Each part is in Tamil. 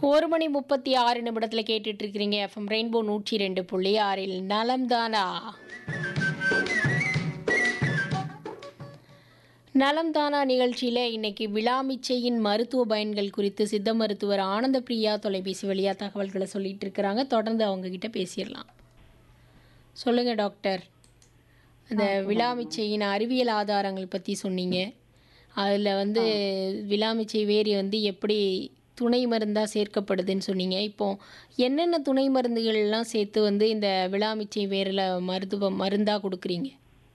ஒரு மணி முப்பத்தி ஆறு நிமிடத்தில் கேட்டுட்டு இருக்கிறீங்க எஃப்எம் ரெயின்போ நூற்றி ரெண்டு புள்ளி ஆறில் நலம்தானா நலம்தானா நிகழ்ச்சியில் இன்னைக்கு விழாமிச்சையின் மருத்துவ பயன்கள் குறித்து சித்த மருத்துவர் ஆனந்த பிரியா தொலைபேசி வழியாக தகவல்களை சொல்லிட்டு இருக்கிறாங்க தொடர்ந்து அவங்க கிட்ட பேசிடலாம் சொல்லுங்க டாக்டர் அந்த விழாமிச்சையின் அறிவியல் ஆதாரங்கள் பற்றி சொன்னீங்க அதில் வந்து விழாமிச்சை வேரி வந்து எப்படி துணை மருந்தாக சேர்க்கப்படுதுன்னு சொன்னீங்க இப்போ என்னென்ன துணை மருந்துகள்லாம் சேர்த்து வந்து இந்த விழாமிச்சை வேரில் மருத்துவ மருந்தாக கொடுக்குறீங்க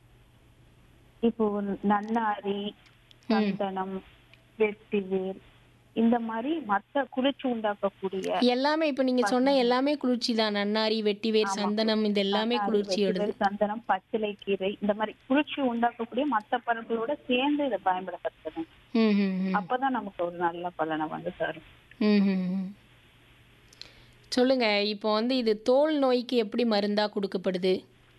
இப்போ நன்னாரி சந்தனம் வெட்டிவேர் இந்த மாதிரி மத்த குளிர்ச்சி உண்டாக்கக்கூடிய எல்லாமே இப்போ நீங்கள் சொன்ன எல்லாமே குளிர்ச்சி தான் நன்னாரி வெட்டிவேர் சந்தனம் இது எல்லாமே நன்னாரி, குளிர்ச்சியோடது வெட்டிவேர், சந்தனம் பச்சிலை கீரை இந்த மாதிரி குளிர்ச்சி உண்டாக்கக்கூடிய மத்த பொருட்களோட சேர்ந்து இதை பயன்படுத்தப்படுது ம் ம் ம். அப்பதான் நமக்கு ஒரு நல்ல பலனை வந்து தரும் ம் ம் ம். சொல்லுங்க இப்போ வந்து இது தோல் நோய்க்கு எப்படி மருந்தாக கொடுக்கப்படுது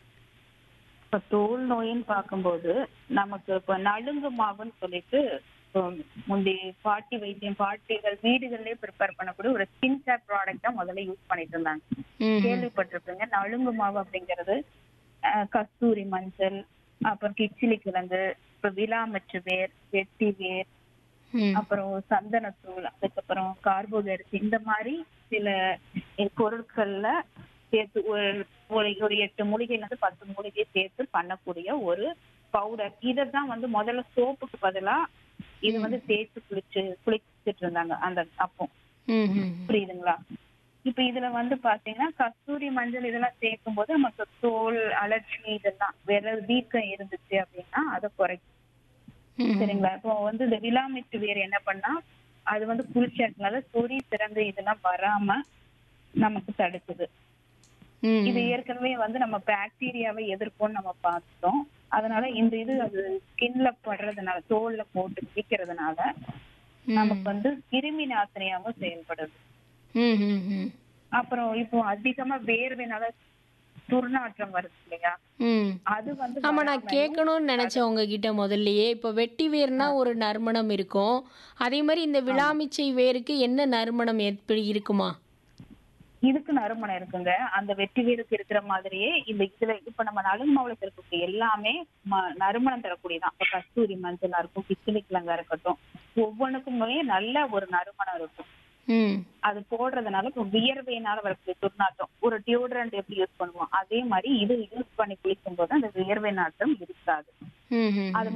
இப்ப தோல் நோயின்னு பார்க்கும்போது நமக்கு இப்ப நலுங்கு மாவுன்னு சொல்லிட்டு இப்போ முந்தி பாட்டி வைத்தியம் பாட்டிகள் வீடுகள்லயே ப்ரிப்பேர் பண்ணக்கூடிய ஒரு ஸ்கின் கேர் ப்ராடக்டா முதல்ல யூஸ் பண்ணிட்டு இருந்தாங்க ம் கேள்விப்பட்டிருப்பீங்க நலுங்கு மாவு அப்படிங்கிறது அஹ், கஸ்தூரி மஞ்சள் அப்புறம் கிச்சிலி கிழங்கு இப்ப விலாமச்சு வேர் வெட்டி வேர் ம் அப்புறம் சந்தனத்தூள் அதுக்கப்புறம் கார்போஹைட்ரேட் இந்த மாதிரி சில அஹ், பொருட்கள்ல சேர்த்து ஒரு ஒரு ஒரு எட்டு மூலிகைல இருந்து பத்து மூலிகை சேர்த்து பண்ணக்கூடிய ஒரு பவுடர் இததான் வந்து முதல்ல சோப்புக்கு பதிலா இது வந்து தேய்ச்சி குளிச்சு குளிச்சிட்டு இருந்தாங்க அந்த அப்போ ம் ம் புரியுதுங்களா இப்ப இதுல வந்து பாத்தீங்கன்னா கஸ்தூரி மஞ்சள் இதெல்லாம் சேர்க்கும் போது நமக்கு தோல் அலர்ஜி இதெல்லாம் வேற வீக்கம் இருந்துச்சு அப்படின்னா அதை குறைக்கும் ம் சரிங்களா இப்போ வந்து இந்த விலாமிட்டு வேர் என்ன பண்ணா அது வந்து குளிர்ச்சியா இருக்கனால சொறி சிறந்து இதெல்லாம் வராம நமக்கு தடுக்குது ம் இது ஏற்கனவே வந்து நம்ம பாக்டீரியாவை எதிர்ப்போம்னு நம்ம பார்த்தோம் அதனால இந்த இது அது ஸ்கின்ல படுறதுனால தோல்ல போட்டு பிடிக்கிறதுனால நமக்கு வந்து கிருமி நாசினியாவும் செயல்படுது ம் ம் ம் அப்புறம் இப்போ அதிகமா வேர்வைனால துர்நாற்றம் வருது இல்லையா ம் அது வந்து ஆமா நான் கேட்கணும்னு நினைச்சேன் உங்ககிட்ட முதல்லயே இப்போ வெட்டி வேர்னா ஒரு நறுமணம் இருக்கும் அதே மாதிரி இந்த விழாமிச்சை வேருக்கு என்ன நறுமணம் எப்படி இருக்குமா இதுக்கு நறுமணம் இருக்குங்க அந்த வெட்டி வேருக்கு இருக்கிற மாதிரியே இந்த இதுல இப்ப நம்ம நலுங்கு மாவுல இருக்கக்கூடிய எல்லாமே ம- நறுமணம் தரக்கூடியதான் இப்ப கஸ்தூரி மஞ்சளா இருக்கும் கிச்சிலி கிழங்கா இருக்கட்டும் ஒவ்வொன்றுக்குமே நல்ல ஒரு நறுமணம் இருக்கும் ம் அது போடுறதுனால இப்போ வியர்வையினால வரக்கூடிய துர்நாற்றம் ஒரு டியோட்ரண்ட் எப்படி யூஸ் பண்ணுவோம் அதே மாதிரி இது யூஸ் பண்ணி குளிக்கும் போது அந்த வியர்வை நாற்றம் இருக்காது ம் ம் அது